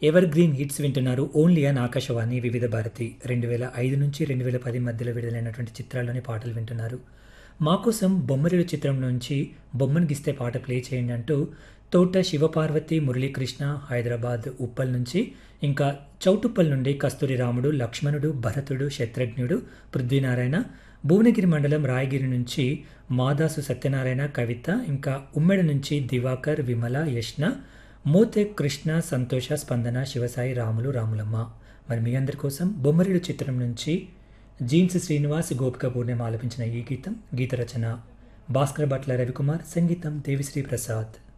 ever evergreen hits వింటున్నారు only on Akashvani Vividh Bharati రెండు వేల ఐదు నుంచి రెండు వేల పది మధ్యలో విడుదలైనటువంటి చిత్రాల్లోని పాటలు వింటున్నారు మా కోసం బొమ్మరిడు చిత్రం నుంచి బొమ్మను గిస్తే పాట ప్లే చేయండి అంటూ తోట శివపార్వతి మురళీకృష్ణ హైదరాబాద్ ఉప్పల్ నుంచి ఇంకా చౌటుప్పల్ నుండి కస్తూరి రాముడు లక్ష్మణుడు భరతుడు శత్రుఘ్నుడు పృథ్వీనారాయణ భువనగిరి మండలం రాయగిరి నుంచి మాదాసు సత్యనారాయణ కవిత ఇంకా ఉమ్మెడ నుంచి దివాకర్ విమల యష్ణ మోతే కృష్ణ సంతోష స్పందన శివసాయి రాములు రాములమ్మ మరి మీ అందరి కోసం బొమ్మరిడు చిత్రం నుంచి జీన్స్ శ్రీనివాస్ గోపిక పూర్ణిమ ఆలపించిన ఈ గీతం గీత రచన భాస్కర్ భట్ల రవికుమార్ సంగీతం దేవిశ్రీ ప్రసాద్